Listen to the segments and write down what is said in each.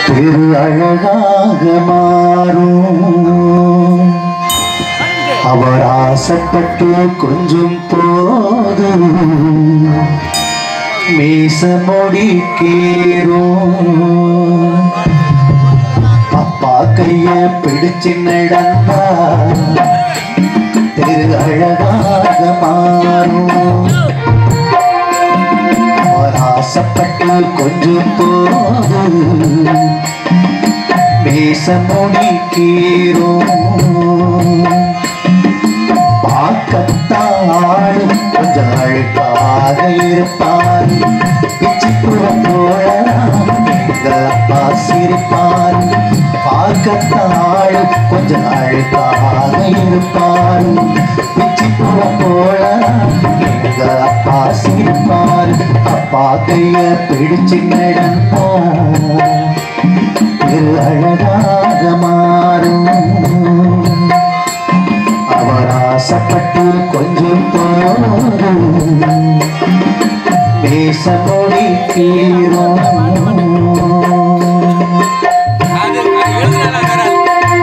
திரு அழகாக மாறும் அவர் ஆசைப்பட்டு கொஞ்சம் போதும் மீச முடிக்கீரும் அப்பா கைய பிடிச்சு நடந்தா திரு அழகாக மாறும் அவர் ஆசைப்பட்டு கொஞ்சம் போதும் மீச முடிக்கீரும் பார்க்கத்தாடும் கொஞ்சம் அழுக்காக இருப்பார் பிச்சுப்புறம் போழலாம் எங்க அப்பா சிரிப்பார் பார்க்கத்தாடும் கொஞ்சம் அழுக்காக இருப்பார் பிச்சுப்புறம் போழலாம் எங்க அப்பா சிரிப்பார் அப்பா கைய பிடிச்சு நடந்தார் திரு அழகாக மாறும் அவர் ஆசைப்பட்டு கொஞ்சம் போதும் பேச முடிக்கிறோம் அது அது எழுதுனா வேற ஆள்.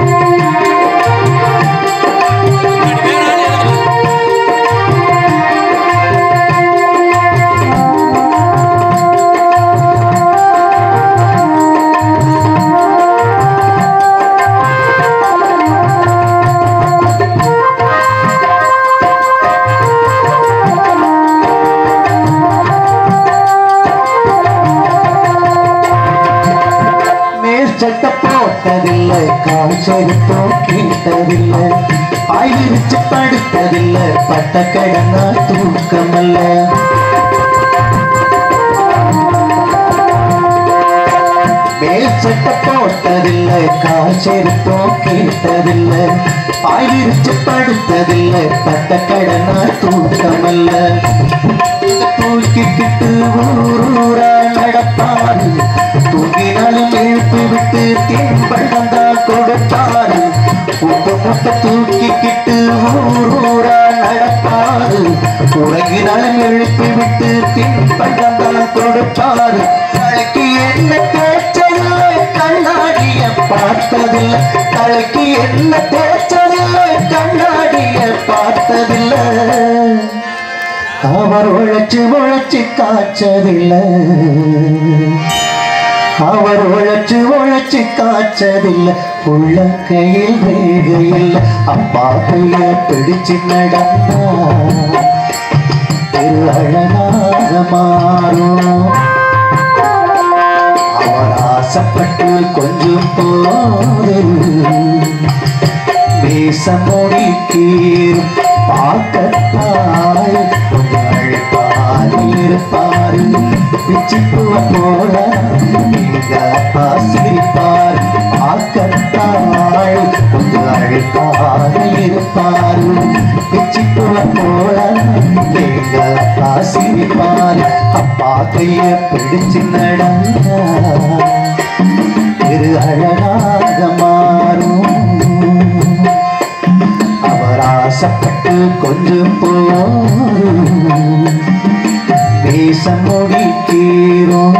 முன்னாடி வேற ஆள் எழுதுனா. மேற்சட்ட போட்டதில்லை காய்ச்சரித்தோ கேட்டதில்லை ஆயிரிச்சு படுத்ததில்லை பட்ட கடனா தூக்கமல்ல மேற்சட்ட போட்டதில்லை காய்ச்சரித்தோ கேட்டதில்லை ஆயிரிச்சு படுத்ததில்லை பட்ட கடனா தூக்கமல்ல தூக்கிக்கிட்டு ஊரூரா நடப்பாரு தூங்கினாலும் எழுப்பி விட்டு தின்பழந்தா கொடுப்பாரு உப்பு முட்டை தூக்கிக்கிட்டு ஊரூரா நடப்பாரு உறங்கினாலும் எழுப்பி விட்டு தின்பழந்தா கொடுப்பாரு தலைக்கு என்ன தேய்ச்சதில்லை கண்ணாடிய பார்த்ததில்லை தலைக்கு என்ன தேய்ச்சதில்லை கண்ணாடிய பார்த்ததில்லை அவர் உழைச்சு உழைச்சு காய்ச்சதில்லை அவர் உழைச்சு உழைச்சு காய்ச்சதில்லை உள்ள கையில் வேகையில் அப்பா கைய பிடிச்சு நடந்தா திரு அழகாக மாறும் அவர் ஆசைப்பட்டு கொஞ்சம் போது பேச முடிக்கீர் பார்க்கத்தாய் கொஞ்சம் அழைப்பார் இருப்பார் பிச்சுப்புவ போல எங்க அப்பா சிரிப்பார் பார்க்கத்தாய் கொஞ்சம் அழைப்பார் இருப்பார் பிச்சுப்புவ போல எங்க அப்பா சிரிப்பார் அப்பா கைய பிடிச்சு நடந்தா திரு அழகாக மாறும் அவர் ஆசைப்பட்டு கொஞ்சம் போரும் பேச முடிக்கிறோம்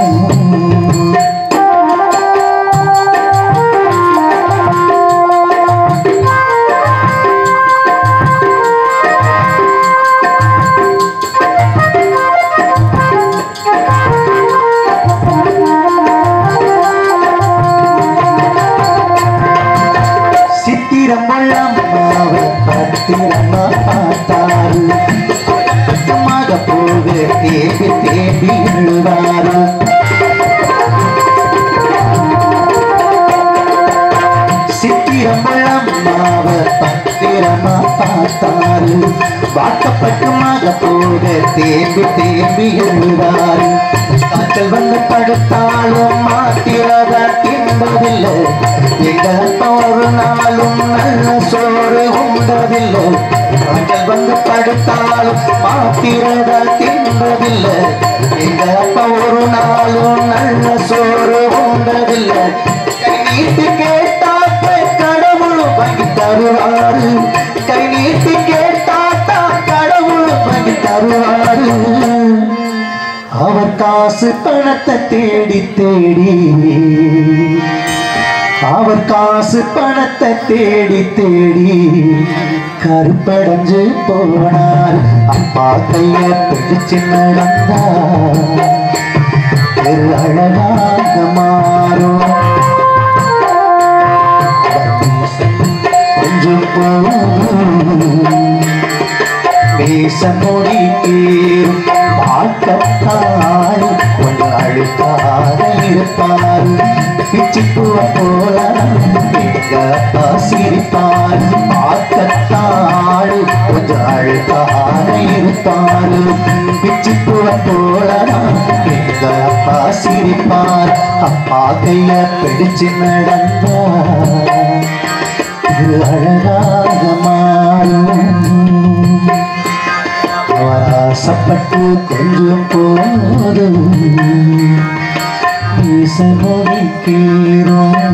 சித்திரம் அம்மாவை பத்திரமா பார்த்தாரு மக போக தேடி தேடி எழுவாரு சித்திரம் அம்மாவை பத்திரமா பார்த்தாரு வாக்கப்பட்டு மக போக தேடி தேடி எழுவாரு காய்ச்சல் வந்து படுத்தாலும் மாத்திரத தின்பதில்லை எங்க அப்பா ஒரு நாளும் நல்ல சோறு உண்டதில்லை காய்ச்சல் வந்து படுத்தாலும் மாத்திரத தின்பதில்லை எங்க அப்பா ஒரு நாளும் நல்ல சோறு உண்டதில்லை கை நீட்டி கேட்டாத்த கடவுள் வாங்கி தருவாரு கை நீட்டி கேட்டாத்தா கடவுள் வாங்கி தருவாரு அவர் காசு பணத்தை தேடி தேடி அவர் காசு பணத்தை தேடி தேடி கருப்படைஞ்சு போனார் அப்பா கைய பிடிச்சு நடந்தார் பெரு அழகாக மாறும் கொஞ்சம் போகும் பேச மொழி தீரும் பார்க்கத்தாய் கொஞ்சம் அழுக்காக இருப்பார் பிச்சுக்குவ போல எங்க அப்பா சிரிப்பார் பார்க்கத்தாய் கொஞ்சம் அழுக்காக இருப்பார் பிச்சுக்குவ போல எங்க அப்பா சிரிப்பார் அப்பா கைய பிடிச்சு நடந்தார் இது அழகாக மாறும் அவர் ஆசைப்பட்டு கொஞ்சம் போதும் ஈச முடிக்கிறோம்